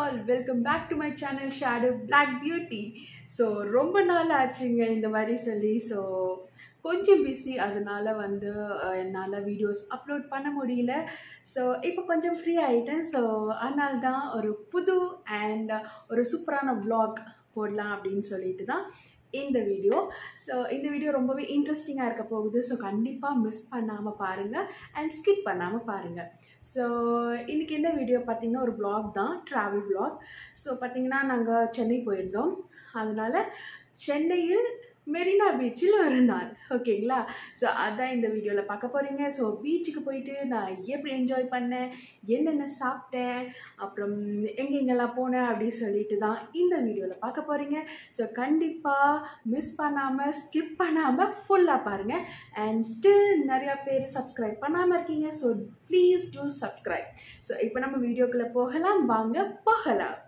all welcome back to my channel shadow black beauty so ரொம்ப நாள் ஆச்சுங்க இந்த மாதிரி சொல்லி ஸோ கொஞ்சம் பிஸி அதனால வந்து அஹ், என்னால் வீடியோஸ் அப்லோட் பண்ண முடியல ஸோ இப்போ கொஞ்சம் ஃப்ரீ ஆகிட்டேன் ஸோ அதனால தான் ஒரு புது அண்ட் ஒரு சூப்பரான vlog போடலாம் அப்படின்னு சொல்லிட்டு தான் இந்த வீடியோ ஸோ இந்த வீடியோ ரொம்பவே இன்ட்ரெஸ்டிங்காக இருக்க போகுது ஸோ கண்டிப்பாக மிஸ் பண்ணாமல் பாருங்கள் அண்ட் ஸ்கிப் பண்ணாமல் பாருங்கள் ஸோ இன்றைக்கி என்ன வீடியோ பார்த்தீங்கன்னா ஒரு vlog தான் ட்ராவல் vlog ஸோ பார்த்தீங்கன்னா நாங்கள் சென்னை போயிருந்தோம் அதனால் சென்னையில் மெரினா பீச்சில் ஒரு நாள் ஓகேங்களா ஸோ அதான் இந்த வீடியோவில் பார்க்க போகிறீங்க ஸோ பீச்சுக்கு போயிட்டு நான் எப்படி என்ஜாய் பண்ணேன் என்னென்ன சாப்பிட்டேன் அப்புறம் எங்கெங்கெல்லாம் போனேன் அப்படின்னு சொல்லிட்டு தான் இந்த வீடியோவில் பார்க்க போகிறீங்க ஸோ கண்டிப்பாக மிஸ் பண்ணாமல் ஸ்கிப் பண்ணாமல் ஃபுல்லாக பாருங்கள் அண்ட் ஸ்டில் நிறையா பேர் சப்ஸ்கிரைப் பண்ணாமல் இருக்கீங்க so please do subscribe so இப்போ நம்ம வீடியோக்குள்ளே போகலாம் வாங்க போகலாம்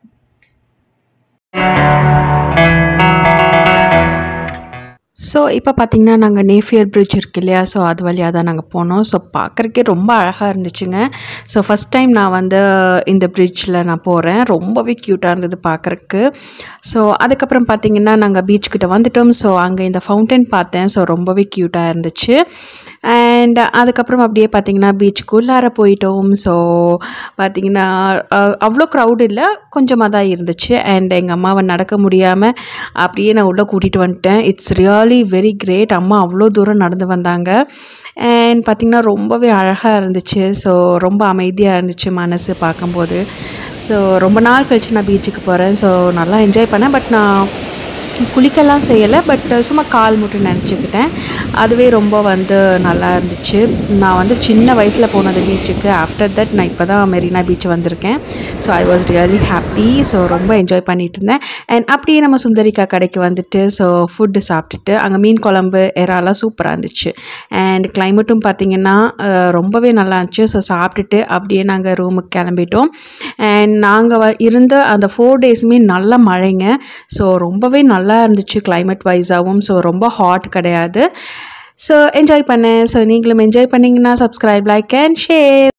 ஸோ இப்போ பார்த்தீங்கன்னா நாங்கள் நேஃபியர் பிரிட்ஜ் இருக்கு இல்லையா ஸோ அது வழியாக தான் நாங்கள் போனோம் ஸோ பார்க்குறக்கே ரொம்ப அழகாக இருந்துச்சுங்க ஸோ ஃபஸ்ட் டைம் நான் வந்து இந்த பிரிட்ஜில் நான் போகிறேன் ரொம்பவே க்யூட்டாக இருந்தது பார்க்குறக்கு ஸோ அதுக்கப்புறம் பார்த்தீங்கன்னா நாங்கள் பீச் கிட்ட வந்துட்டோம் ஸோ அங்கே இந்த ஃபவுண்டன் பார்த்தேன் ஸோ ரொம்பவே க்யூட்டாக இருந்துச்சு அண்ட் அதுக்கப்புறம் அப்படியே பார்த்தீங்கன்னா பீச்சுக்குள்ளார போயிட்டோம் ஸோ பார்த்தீங்கன்னா அஹ், அவ்வளோ க்ரௌட் இல்லை கொஞ்சமாக தான் இருந்துச்சு அண்ட் எங்கள் அம்மாவை நடக்க முடியாமல் அப்படியே நான் உள்ளே கூட்டிகிட்டு வந்துட்டேன் இட்ஸ் ரியலி வெரி கிரேட் அம்மா அவ்வளோ தூரம் நடந்து வந்தாங்க அண்ட் பார்த்திங்கன்னா ரொம்பவே அழகாக இருந்துச்சு ஸோ ரொம்ப அமைதியாக இருந்துச்சு மனசு பார்க்கும்போது ஸோ ரொம்ப நாள் கழிச்சு நான் பீச்சுக்கு போகிறேன் ஸோ நல்லா என்ஜாய் பண்ணேன் பட் நான் குளிக்கலாம் செய்யலை பட் சும்மா கால் மட்டும் நினச்சிக்கிட்டேன் அதுவே ரொம்ப வந்து நல்லா இருந்துச்சு நான் வந்து சின்ன வயசில் போனது பீச்சுக்கு ஆஃப்டர் தட் நான் இப்போ தான் மெரினா பீச் வந்திருக்கேன் so I was really happy so ரொம்ப என்ஜாய் பண்ணிட்டு இருந்தேன் அண்ட் அப்படியே நம்ம சுந்தரிக்கா கடைக்கு வந்துட்டு ஸோ ஃபுட்டு சாப்பிட்டுட்டு அங்கே மீன் குழம்பு இறாலாம் சூப்பராக இருந்துச்சு அண்ட் கிளைமேட்டும் பார்த்திங்கன்னா அஹ், ரொம்பவே நல்லா இருந்துச்சு ஸோ சாப்பிட்டுட்டு அப்படியே நாங்கள் ரூமுக்கு கிளம்பிட்டோம் அண்ட் நாங்கள் வ இருந்த அந்த ஃபோர் டேஸுமே நல்ல மழைங்க ஸோ ரொம்பவே நல்லா இருந்துச்சு climate வைஸாகவும் ஸோ ரொம்ப ஹாட் கிடையாது ஸோ என்ஜாய் பண்ணேன் ஸோ நீங்களும் என்ஜாய் பண்ணிங்கன்னா சப்ஸ்கிரைப் லைக் அண்ட் ஷேர்